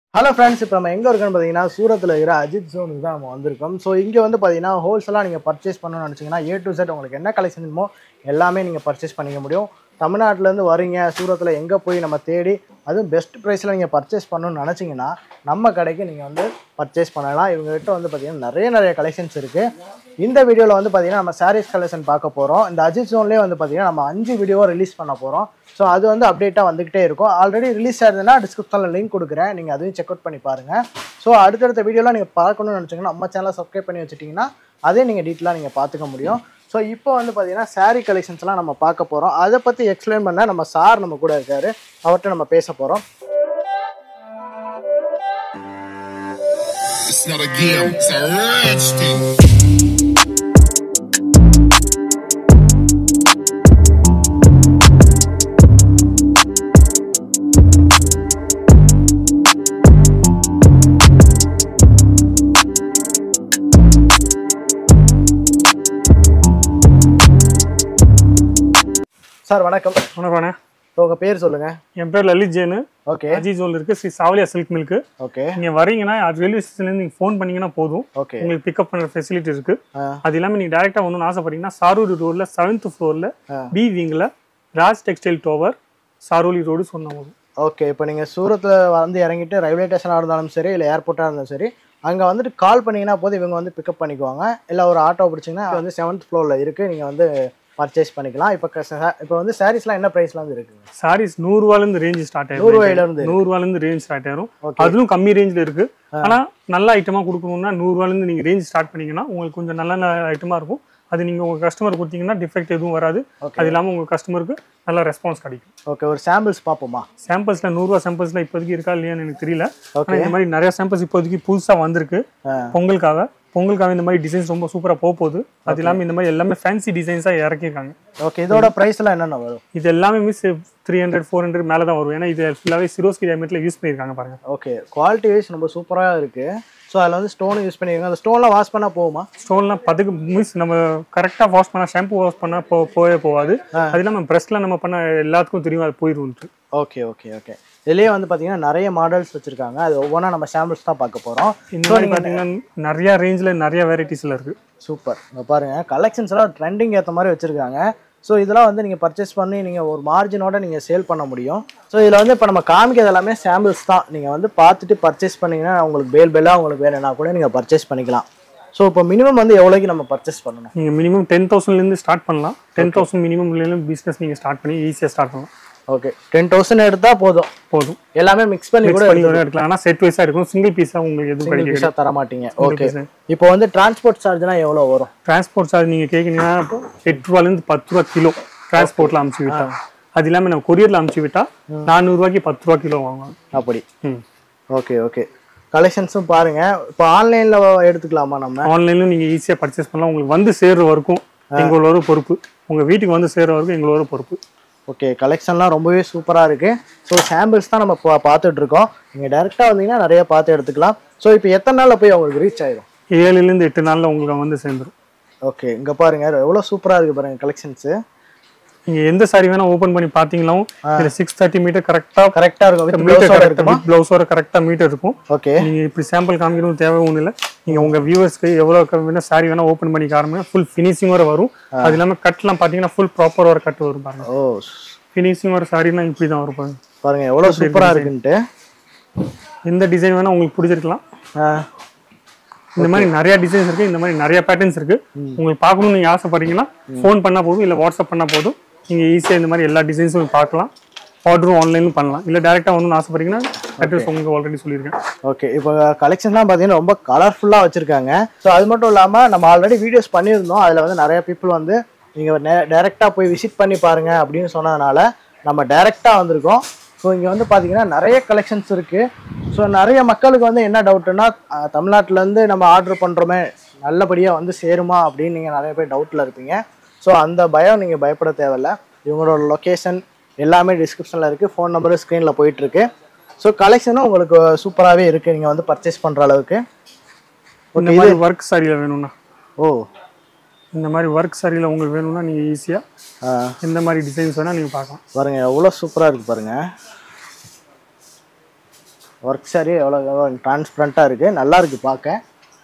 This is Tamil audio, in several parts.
ஹலோ ஃப்ரெண்ட்ஸ் இப்போ நம்ம எங்கே இருக்கோம்னு பார்த்தீங்கன்னா சூரத்தில் இருக்கிற அஜித் ஜோனுக்கு தான் நம்ம வந்திருக்கோம் ஸோ இங்கே வந்து பார்த்தீங்கன்னா ஹோல்சேலாக நீங்கள் பர்ச்சேஸ் பண்ணணும்னு நினச்சிங்கன்னா ஏ டு செட் உங்களுக்கு என்ன கலெக்ஷன் வேணுமோ எல்லாமே நீங்கள் பர்ச்சேஸ் பண்ணிக்க முடியும் தமிழ்நாட்டிலேருந்து வரீங்க சூரத்தில் எங்கே போய் நம்ம தேடி அதுவும் பெஸ்ட் ப்ரைஸில் நீங்கள் பர்ச்சேஸ் பண்ணணும்னு நினச்சிங்கன்னா நம்ம கடைக்கு நீங்கள் வந்து பர்ச்சேஸ் பண்ணலாம் இவங்ககிட்ட வந்து பார்த்தீங்கன்னா நிறைய நிறைய கலெக்ஷன்ஸ் இருக்குது இந்த வீடியோவில் வந்து பார்த்தீங்கன்னா நம்ம சாரீஸ் கலெக்ஷன் பார்க்க போகிறோம் இந்த அஜித் ஜோன்லேயே வந்து பார்த்தீங்கன்னா நம்ம அஞ்சு வீடியோ ரிலீஸ் பண்ண போகிறோம் ஸோ அது வந்து அப்டேட்டாக வந்துக்கிட்டே இருக்கும் ஆல்ரெடி ரிலீஸ் ஆயிருந்ததுன்னா டிஸ்கிரிப்ஷனில் லிங்க் கொடுக்குறேன் நீங்கள் அதையும் செக் அவுட் பண்ணி பாருங்கள் ஸோ அடுத்தடுத்த வீடியோலாம் நீங்கள் பார்க்கணும்னு நினச்சிங்கன்னா நம்ம சேனலை சப்ஸ்கிரைப் பண்ணி வச்சுட்டிங்கன்னா அதே நீங்கள் டீட்டெயிலாக நீங்கள் பார்த்துக்க முடியும் ஸோ இப்போ வந்து பார்த்தீங்கன்னா saree கலெக்ஷன்ஸ்லாம் நம்ம பார்க்க போகிறோம் அதை பற்றி எக்ஸ்பிளைன் பண்ண நம்ம சார் நம்ம கூட இருக்காரு அவர்கிட்ட நம்ம பேச போகிறோம் It's not a game, it's a rich thing. Sir வணக்கம் வணக்கம் ஸோ உங்கள் பேர் சொல்லுங்கள் என் பேர் லலித் ஜெயின் ஓகே அஜி ஜோல் இருக்கு Shri Sawaliya silk milk okay நீங்க வரீங்கன்னா ரயில்வே ஸ்டேஷன்லேருந்து நீங்கள் ஃபோன் பண்ணீங்கன்னா போதும் ஓகே உங்களுக்கு பிக்கப் பண்ணுற ஃபெசிலிட்டி இருக்கு ஆ. அது இல்லாமல் நீங்கள் டேரெக்டாக வரணும்னு ஆசைப்பட்டீங்கன்னா சாரூரி ரோட்ல செவன்த் ஃப்ளோரில் ஆ. பி விங்கில் Raj textile tower Saroli road சொன்ன போதும் ஓகே இப்போ நீங்கள் சூரத்தில் வந்து இறங்கிட்டு ரயில்வே ஸ்டேஷனாக இருந்தாலும் சரி இல்லை ஏர்போர்ட்டாக இருந்தாலும் சரி அங்கே வந்துட்டு கால் பண்ணீங்கன்னா போது இவங்க வந்து பிக்கப் பண்ணிக்குவாங்க இல்லை ஒரு ஆட்டோ பிடிச்சிங்கன்னா அது வந்து செவன்த் ஃப்ளோரில் இருக்குது நீங்கள் வந்து பர்ச்சேஸ் பண்ணிக்கலாம் இப்போ இப்போ வந்து சாரீஸ்லாம் என்ன ப்ரைஸ்லாம் வந்து இருக்குங்க சாரீஸ் நூறுரூவாலேருந்து ரேஞ்ச் ஸ்டார்ட் ஆயிரும் நூறுரூவாயிலேருந்து நூறுரூவாலேருந்து ரேஞ்ச் ஸ்டார்ட் ஆயிரும் Okay. அதுவும் கம்மி ரேஞ்சில் இருக்கு ஆனா நல்ல ஐட்டமா கொடுக்கணும்னா நூறுரூவாலேருந்து நீங்க ரேஞ்ச் ஸ்டார்ட் பண்ணீங்கன்னா உங்களுக்கு கொஞ்சம் நல்ல நல்ல ஐட்டமா இருக்கும் அது நீங்க உங்க கஸ்டமர் கொடுத்தீங்கன்னா டிஃபெக்ட் எதுவும் வராது Okay. அது இல்லாம உங்க கஸ்டமருக்கு நல்ல ரெஸ்பான்ஸ் கிடைக்கும் ஓகே ஒரு சாம்பிள்ஸ் பார்ப்போமா சாம்பிள்ஸ்ல நூறுரூவா சாம்பிள்ஸ்ல இப்போதைக்கு இருக்கா இல்லையான்னு எனக்கு தெரியல Okay. ஆனா இந்த மாதிரி நிறைய சாம்பிள்ஸ் இப்போதைக்கு புதுசா வந்திருக்கு ஆ. பொங்கலுக்காக பொங்கலுக்காக இந்த மாதிரி டிசைன்ஸ் ரொம்ப சூப்பரா போக போகுது அது இல்லாம இந்த மாதிரி எல்லாமே ஃபேன்சி டிசைன்ஸா இறக்கிருக்காங்க ஓகே இதோட ப்ரைஸ்லாம் என்னென்ன வரும் இது எல்லாமே miss three hundred four hundred மேலே தான் வரும் ஏன்னா இது ஃபுல்லாகவே சிரோஸ்கி டேமேட்டில் யூஸ் பண்ணியிருக்காங்க பாருங்க ஓகே குவாலிட்டி வைஸ் ரொம்ப சூப்பராக இருக்குது ஸோ அதில் வந்து ஸ்டோனும் யூஸ் பண்ணியிருக்காங்க அந்த ஸ்டோன்லாம் வாஷ் பண்ணால் போகுமா ஸ்டோன்லாம் பதுக்கு மிஸ் நம்ம கரெக்டாக வாஷ் பண்ணால் ஷாம்பு வாஷ் பண்ணால் போ போவே போகாது அது இல்லாமல் ப்ரெஸ்ல நம்ம பண்ண எல்லாத்துக்கும் தெரியும் அது போயிடும்ட்டு ஓகே ஓகே ஓகே இதுலேயே வந்து பார்த்தீங்கன்னா நிறைய மாடல்ஸ் வச்சுருக்காங்க அது ஒவ்வொன்றா நம்ம சாம்பிள்ஸ் தான் பார்க்க போகிறோம் இந்த மாதிரி பார்த்தீங்கன்னா நிறைய ரேஞ்சில் நிறைய வெரைட்டிஸில் இருக்குது சூப்பர் இங்கே பாருங்கள் கலெக்ஷன்ஸ் எல்லாம் ட்ரெண்டிங் ஏற்ற மாதிரி வச்சுருக்காங்க ஸோ இதெல்லாம் வந்து நீங்கள் பர்ச்சேஸ் பண்ணி நீங்கள் ஒரு மார்ஜினோட நீங்கள் சேல் பண்ண முடியும் ஸோ இதில் வந்து இப்போ நம்ம காமிக்கிறது எல்லாமே சாம்பிள்ஸ் தான் நீங்கள் வந்து பார்த்துட்டு பர்ச்சேஸ் பண்ணீங்கன்னா உங்களுக்கு பேல் பேலாக உங்களுக்கு வேணும்னா கூட நீங்கள் பர்ச்சேஸ் பண்ணிக்கலாம் ஸோ இப்போ மினிமம் வந்து எவ்வளோக்கு நம்ம பர்ச்சேஸ் பண்ணணும் நீங்கள் மினிமம் டென் தௌசண்ட்லேருந்து ஸ்டார்ட் பண்ணலாம் டென் தௌசண்ட் மினிமம்லேருந்து பிஸ்னஸ் நீங்கள் ஸ்டார்ட் பண்ணி ஈஸியாக ஸ்டார்ட் பண்ணலாம் ஓகே டென் தௌசண்ட் எடுத்தால் போதும் போதும் எல்லாமே மிக்ஸ் பண்ணி கூட பண்ணி வர எடுக்கலாம் ஆனால் செட் வைஸாக இருக்கும் சிங்கிள் பீஸாக உங்களுக்கு எதுவும் கிடைக்காது பீஸாக தர மாட்டீங்க ஓகே piece. இப்போ வந்து டிரான்ஸ்போர்ட் சார்ஜ்னா எவ்வளோ வரும் டிரான்ஸ்போர்ட் சார்ஜ் நீங்கள் கேட்குறீங்கன்னா எட்டு ரூபாலேருந்து பத்து ரூபா கிலோ டிரான்ஸ்போர்ட்டில் அமுச்சு விட்டா அது இல்லாமல் நம்ம கொரியரில் அமுச்சு விட்டா நானூறுரூவாய்க்கு பத்து ரூபா கிலோ வாங்குவாங்க அப்படி ம் ஓகே ஓகே கலெக்ஷன்ஸும் பாருங்க இப்போ ஆன்லைனில் எடுத்துக்கலாமா நம்ம ஆன்லைன்ல நீங்க ஈஸியா பர்ச்சேஸ் பண்ணலாம் உங்களுக்கு வந்து சேர்ற வரைக்கும் எங்களோட பொறுப்பு உங்க வீட்டுக்கு வந்து சேர்ற வரைக்கும் எங்களோட பொறுப்பு ஓகே கலெக்ஷன்லாம் ரொம்பவே சூப்பராக இருக்குது ஸோ சாம்பிள்ஸ் தான் நம்ம பா பார்த்துட்டு இருக்கோம் நீங்கள் டேரெக்டாக வந்தீங்கன்னா நிறைய பார்த்து எடுத்துக்கலாம் ஸோ இப்போ எத்தனை நாளில் போய் உங்களுக்கு ரீச் ஆயிரும் ஏழுல இருந்து எட்டு நாள்ல உங்களுக்கு வந்து சேர்ந்துரும் ஓகே இங்கே பாருங்க எவ்வளோ சூப்பராக இருக்குது பாருங்க கலெக்ஷன்ஸு நீங்க எந்த சாரி வேணா ஓபன் பண்ணி பாத்தீங்களாவும் இதுல சிக்ஸ் தேர்ட்டி மீட்டர் கரெக்டா கரெக்டாக இருக்கும் வித் மீட்டர் ப்ளவுஸோட இருக்குமா பிளவுஸோட கரெக்டா மீட்டர் இருக்கும் ஓகே நீங்க இப்படி சாம்பிள் காமிக்கணும் தேவை ஒன்றும் இல்லை நீங்க உங்க வியூவர்ஸ்க்கு எவ்வளவு வேணா சாரி வேணா ஓபன் பண்ணி காரமே ஃபுல் ஃபினிஷிங் வர வரும் அது இல்லாம கட்லாம் பாத்தீங்கன்னா ஃபுல் ப்ராப்பர் வர கட் வரும் பாருங்க ஓ ஃபினிஷிங் வர சாரினா இப்படி தான் வரும் பாருங்க பாருங்க எவ்வளோ சூப்பராக இருக்குன்ட்டு எந்த டிசைன் வேணா உங்களுக்கு பிடிச்சிருக்கலாம் ஆ, இந்த மாதிரி நிறைய டிசைன்ஸ் இருக்கு இந்த மாதிரி நிறைய பேட்டர்ன்ஸ் இருக்கு உங்களுக்கு பார்க்கணும்னு நீங்க ஆசைப்படுறீங்கன்னா ஃபோன் பண்ணா போதும் இல்ல வாட்ஸ்அப் பண்ணா போதும் நீங்க ஈஸியா இந்த மாதிரி எல்லா டிசைன்ஸும் பார்க்கலாம் ஆர்டரும் ஆன்லைனும் பண்ணலாம் இல்ல டேரக்டா வரணும்னு ஆசைப்படுறீங்கன்னா அட்ரஸ் உங்களுக்கு ஆல்ரெடி சொல்லியிருக்கேன் ஓகே இப்போ கலெக்ஷன்லாம் பார்த்தீங்கன்னா ரொம்ப கலர்ஃபுல்லாக வச்சுருக்காங்க ஸோ அது மட்டும் இல்லாமல் நம்ம ஆல்ரெடி வீடியோஸ் பண்ணியிருந்தோம் அதில் வந்து நிறைய பீப்புள் வந்து நீங்கள் டைரெக்டாக போய் விசிட் பண்ணி பாருங்க அப்படின்னு சொன்னதுனால நம்ம டைரெக்டாக வந்திருக்கோம் ஸோ இங்கே வந்து பார்த்தீங்கன்னா நிறைய கலெக்ஷன்ஸ் இருக்குது ஸோ நிறைய மக்களுக்கு வந்து என்ன டவுட்டுன்னா தமிழ்நாட்டிலேருந்து நம்ம ஆர்டர் பண்ணுறோமே நல்லபடியாக வந்து சேருமா அப்படின்னு நீங்கள் நிறைய பேர் டவுட்டில் இருப்பீங்க ஸோ அந்த பயம் நீங்கள் பயப்பட தேவையில்ல இவங்களோட லொக்கேஷன் எல்லாமே டிஸ்கிரிப்ஷனில் இருக்குது ஃபோன் நம்பரும் ஸ்க்ரீனில் போயிட்டுருக்கு ஸோ கலெக்ஷனும் உங்களுக்கு சூப்பராகவே இருக்குது நீங்கள் வந்து பர்ச்சேஸ் பண்ணுற அளவுக்கு இந்த மாதிரி ஒர்க் சாரியில வேணும்னா ஓ இந்த மாதிரி ஒர்க் சாரியில உங்களுக்கு வேணும்னா நீங்க ஈஸியா ஆ, எந்த மாதிரி டிசைன்ஸ் வேணா நீங்க பார்க்கலாம் பாருங்க எவ்வளோ சூப்பராக இருக்குது பாருங்க ஒர்க் சாரி எவ்வளோ எவ்வளோ டிரான்ஸ்பரண்ட்டாக இருக்குது நல்லா இருக்குது பார்க்க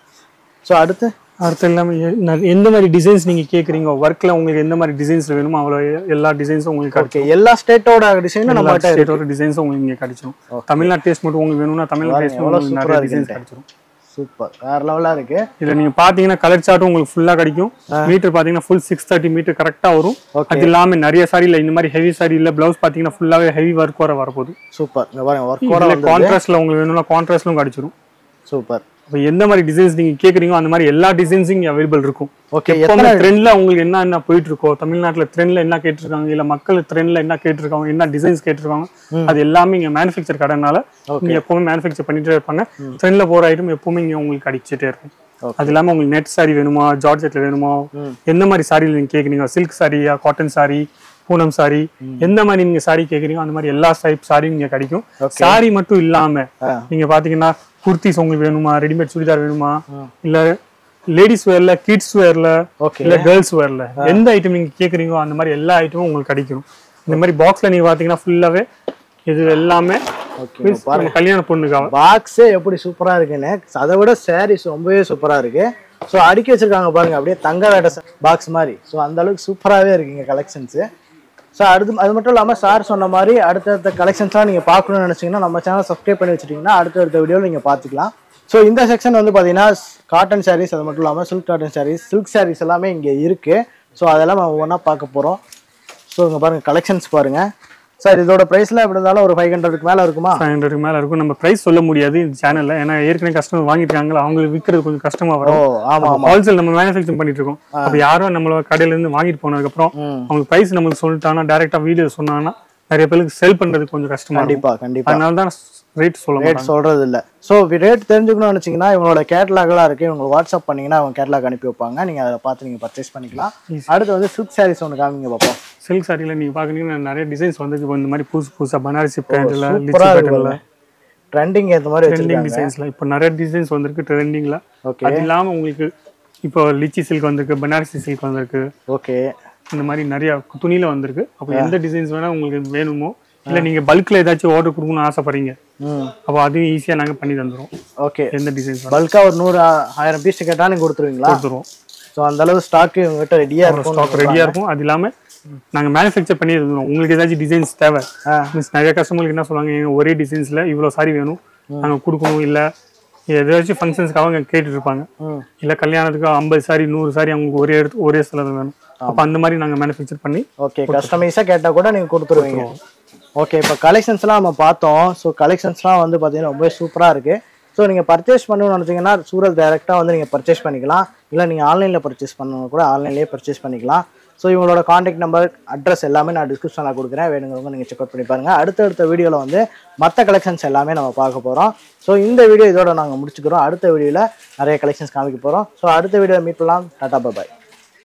ஸோ அடுத்து அடுத்து எல்லாமே எ- ந- எந்த மாதிரி டிசைன்ஸ் நீங்க கேக்குறீங்க ஒர்க்ல உங்களுக்கு எந்த மாதிரி டிசைன்ஸ் வேணுமோ அவ்வளோ எ- எல்லா டிசைன்ஸும் உங்களுக்கு ஓகே எல்லா ஸ்டேட்டோட டிசைனும் நம்ம கிட்ட ஸ்டேட்டோட டிசைன்ஸும் உங்களுக்கு இங்க கிடைச்சிரும் தமிழ்நாடு டேஸ்ட் மட்டும் உங்களுக்கு வேணும்னா தமிழ்நாடு டேஸ்ட் எவ்வளவு உங்களுக்கு சூப்பரா நிறைய டிசைன்ஸ் இருக்குன்ட்டு. கிடைச்சிரும் சூப்பர் வேற லெவலாக இருக்குது இதுல நீங்க பாத்தீங்கன்னா கலர் சார்ட்டும் உங்களுக்கு ஃபுல்லா கிடைக்கும் மீட்டர் பாத்தீங்கன்னா ஃபுல் சிக்ஸ் தேர்ட்டி மீட்டர் கரெக்டா வரும் அது இல்லாம நிறைய சாரில இந்த மாதிரி ஹெவி சாரி இல்ல பிளவுஸ் பாத்தீங்கன்னா ஃபுல்லாவே ஹெவி ஒர்க் வர வரப்போகுது சூப்பர் இங்கே பாருங்க ஒர்க்கோட இதுல வந்து கான்ட்ராஸ்ட்ல உங்களுக்கு வேணும்னா கான்ட்ராஸ்ட்லும் கிடைச்சிரும் சூப்பர் அப்ப எந்த மாதிரி டிசைன்ஸ் நீங்க கேக்குறீங்களோ அந்த மாதிரி எல்லா டிசைன்ஸும் இங்க அவைலபிள் இருக்கும் ஓகே எப்பவுமே ட்ரெண்ட்ல உங்களுக்கு என்ன என்ன போயிட்டு இருக்கோ தமிழ்நாட்டுல ட்ரெண்ட்ல என்ன கேட்டிருக்காங்க இல்ல மக்கள் ட்ரெண்ட்ல என்ன கேட்டிருக்காங்க என்ன டிசைன்ஸ் கேட்டிருக்காங்க அது எல்லாமே இங்க மேனுஃபேக்சர் கடைனால இங்க எப்பவுமே மேனுஃபேக்சர் பண்ணிட்டே இருப்பாங்க ட்ரெண்ட்ல போற ஐட்டம் எப்பவுமே இங்க உங்களுக்கு கிடைச்சிட்டே இருக்கும் அது இல்லாம உங்களுக்கு நெட் சாரி வேணுமா ஜார்ஜெட்ல வேணுமா எந்த மாதிரி சாரியில் நீங்க கேக்குறீங்க சில்க் சாரியா காட்டன் சாரி பூனம் சாரி எந்த மாதிரி நீங்க சாரி கேக்குறீங்க அந்த மாதிரி எல்லா டைப் சாரியும் இங்க கிடைக்கும் சாரி மட்டும் இல்லாம நீங்க பாத்தீங்கன்னா குர்த்திஸ் உங்களுக்கு வேணுமா ரெடிமேட் சுடிதார் வேணுமா இல்ல லேடிஸ் வேர்ல கிட்ஸ் வேர்ல Okay. இல்ல கேர்ள்ஸ் வேர்ல எந்த ஐட்டம் நீங்க கேக்குறீங்களோ அந்த மாதிரி எல்லா ஐட்டமும் உங்களுக்கு கிடைக்கும் இந்த மாதிரி பாக்ஸ்ல நீங்க பாத்தீங்கன்னா ஃபுல்லாவே இது எல்லாமே ஓகே means நம்ம கல்யாண பொண்ணுக்காக பாக்ஸே எப்படி சூப்பராக இருக்குன்னு அதை விட சாரீஸ் ரொம்பவே சூப்பராக இருக்கு ஸோ அடுக்கி வச்சிருக்காங்க பாருங்க அப்படியே தங்க வேட பாக்ஸ் மாதிரி ஸோ அந்த அளவுக்கு சூப்பராகவே இருக்குங்க கலெக்ஷன்ஸு ஸோ அடுத்து அது மட்டும் இல்லாமல் சார் சொன்ன மாதிரி அடுத்தடுத்த கலெக்ஷன்ஸ்லாம் நீங்கள் பார்க்கணும்னு நினச்சிங்கன்னா நம்ம சேனல் சப்ஸ்கிரைப் பண்ணி வச்சிட்டிங்கன்னா அடுத்தடுத்த வீடியோவில் நீங்கள் பார்த்துக்கலாம் ஸோ இந்த செக்ஷன் வந்து பார்த்தீங்கன்னா காட்டன் சாரீஸ் அது மட்டும் இல்லாமல் silk cotton saris silk saris எல்லாமே இங்கே இருக்குது ஸோ அதெல்லாம் நம்ம ஒவ்வொன்றா பார்க்க போகிறோம் ஸோ இங்கே பாருங்கள் கலெக்ஷன்ஸ் பாருங்கள் சார் இதோட ப்ரைஸ்லாம் எப்படி இருந்தாலும் ஒரு ஃபைவ் ஹண்ட்ரடுக்கு மேலே இருக்குமா ஃபைவ் ஹண்ட்ரடுக்கு மேல இருக்கும் நம்ம பிரைஸ் சொல்ல முடியாது இந்த சேனல்ல ஏன்னா ஏற்கனவே கஸ்டமர் வாங்கிட்டாங்களா அவங்களுக்கு விற்கிறது கொஞ்சம் கஷ்டமா ஓ வரும் ஆமாம் ஹோல்சேல் நம்ம மேனுஃபேக்சர் பண்ணிட்டு இருக்கோம் அப்ப யாரும் நம்மள கடையில இருந்து வாங்கிட்டு போனதுக்கு அப்புறம் ம். அவங்களுக்கு பிரைஸ் நம்மளுக்கு சொல்லிட்டாங்கன்னா டைரக்டா வீடியோ சொன்னாங்கன்னா நிறைய பேருக்கு செல் பண்றது கொஞ்சம் கஷ்டமா இருக்கும் கண்டிப்பாக கண்டிப்பாக அதனால தான் ரேட் சொல்ல ரேட் மாட்டாங்க சொல்றது இல்ல ஸோ ரேட் தெரிஞ்சுக்கணும்னு நினச்சிங்கன்னா இவங்களோட கேட்லாக்லாம் இருக்கு இவங்க வாட்ஸ்அப் பண்ணீங்கன்னா அவங்க கேட்லாக் அனுப்பி வைப்பாங்க நீங்க அதை பார்த்து நீங்க பர்ச்சேஸ் பண்ணிக்கலாம் அடுத்து வந்து சில்க் சாரீஸ் ஒன்று காமிங்க பார்ப்போம் சில்க் சாரியில நீங்க பாக்குறீங்கன்னா நிறைய டிசைன்ஸ் வந்து இப்போ இந்த மாதிரி புதுசு புதுசா பனாரசி பேண்ட்ல லிச்சி சூப்பரா பேட்டர்ல இருக்கு ட்ரெண்டிங் ஏற்ற மாதிரி ட்ரெண்டிங் வச்சிருக்காங்க டிசைன்ஸ்ல இப்போ நிறைய டிசைன்ஸ் வந்திருக்கு ட்ரெண்டிங்ல ஓகே அது இல்லாம உங்களுக்கு இப்போ லிச்சி சில்க் வந்திருக்கு பனாரசி சில்க் வந்திருக்கு ஓகே இந்த மாதிரி நிறைய துணியில வந்திருக்கு அப்போ எந்த டிசைன்ஸ் வேணா உங்களுக்கு வேணுமோ இல்ல நீங்க பல்க்ல ஏதாச்சும் ஆர்டர் கொடுக்கணும்னு ஆசைப்படுறீங்க ம் அப்போ அதையும் ஈஸியா நாங்க பண்ணி தந்துரும் ஓகே எந்த டிசைன்ஸ் பல்கா ஒரு நூறு ஆ- ஆயிரம் பீஸ் கேட்டா நீங்க கொடுத்துருவீங்களா கொடுத்துருவோம் ஸோ அந்த அளவு ஸ்டாக் இவங்ககிட்ட ரெடியா இருக்கும் ஸ்டாக் ரெடியா இருக்கும் அது இல்லாம நாங்க மேனுஃபேக்சர் பண்ணி தந்துரும் உங்களுக்கு ஏதாச்சும் டிசைன்ஸ் தேவை ஆ. மீன்ஸ் நிறைய கஸ்டமருக்கு என்ன சொல்லுவாங்க "எங்க ஒரே டிசைன்ஸ்ல இவ்வளவு சாரி வேணும் நாங்க கொடுக்கணும் இல்ல ஏதாச்சும் ஃபங்க்ஷன்ஸ்க்கு அவங்க கேட்டுட்டு இருப்பாங்க ம் இல்ல கல்யாணத்துக்கு ஐம்பது சாரி நூறு சாரி அவங்களுக்கு ஒரே இடத்து ஒரே சிலது வேணும் அப்போ அந்த மாதிரி நாங்க மேனுஃபேக்சர் பண்ணி ஓகே கஸ்டமைஸாக கேட்டால் கூட நீங்கள் கொடுத்துருவீங்க ஓகே இப்போ கலெக்ஷன்ஸ்லாம் நம்ம பார்த்தோம் ஸோ கலெக்ஷன்ஸ்லாம் வந்து பார்த்தீங்கன்னா ரொம்ப சூப்பராக இருக்குது ஸோ நீங்கள் பர்ச்சேஸ் பண்ணணும்னு நினச்சிங்கன்னா சூரத் டைரெக்டாக வந்து நீங்கள் பர்ச்சேஸ் பண்ணிக்கலாம் இல்லை நீங்கள் ஆன்லைனில் பர்ச்சேஸ் பண்ணணும் கூட ஆன்லைன்லேயே பர்ச்சேஸ் பண்ணிக்கலாம் ஸோ இவங்களோட காண்டாக்ட் நம்பர் அட்ரஸ் எல்லாமே நான் டிஸ்கிரிப்ஷனில் கொடுக்குறேன் வேணுங்கிறவங்க நீங்கள் செக் அவுட் பண்ணி பாருங்கள் அடுத்தடுத்த வீடியோவில் வந்து மற்ற கலெக்ஷன்ஸ் எல்லாமே நம்ம பார்க்க போகிறோம் ஸோ இந்த வீடியோ இதோட நாங்கள் முடிச்சுக்கிறோம் அடுத்த வீடியோவில் நிறைய கலெக்ஷன்ஸ் காமிக்க போகிறோம் ஸோ அடுத்த வீடியோ மீட் பண்ணலாம் டாடா பாய்